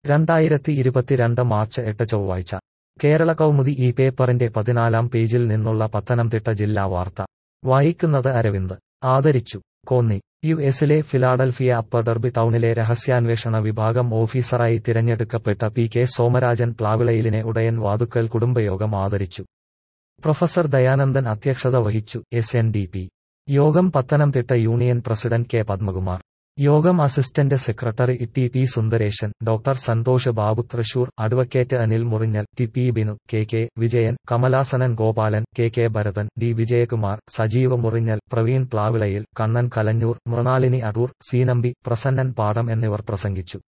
രണ്ടായിരത്തി ഇരുപത്തിരണ്ട് മാർച്ച് എട്ട് ചൊവ്വാഴ്ച കേരള കൗമുദി ഈ പേപ്പറിന്റെ പതിനാലാം പേജിൽ നിന്നുള്ള പത്തനംതിട്ട ജില്ലാ വാർത്ത വായിക്കുന്നത് അരവിന്ദ് ആദരിച്ചു കോന്നി യു എസിലെ ഫിലാഡൽഫിയ അപ്പർ ഡർബി ടൗണിലെ രഹസ്യാന്വേഷണ വിഭാഗം ഓഫീസറായി തിരഞ്ഞെടുക്കപ്പെട്ട പി കെ സോമരാജൻ പ്ലാവിളയിലിനെ ഉടയൻ വാതുക്കൽ കുടുംബയോഗം ആദരിച്ചു പ്രൊഫസർ ദയാനന്ദൻ അധ്യക്ഷത വഹിച്ചു എസ് എൻ ഡി പി യോഗം Pathanamthitta union president K Padmakumar യോഗം assistant secretary T P Sundaresan doctor Santhosh Babu Thrissur advocate Anil Murinjal T P Binu K K Vijayan Kamalasanan Gopalan K K Bharathan D Vijayakumar Sajeev Murinjal Praveen Plavilayil Kannan Kalanjoor Mrinalini Adoor Seenambi Prasannan Padam എന്നിവർ പ്രസംഗിച്ചു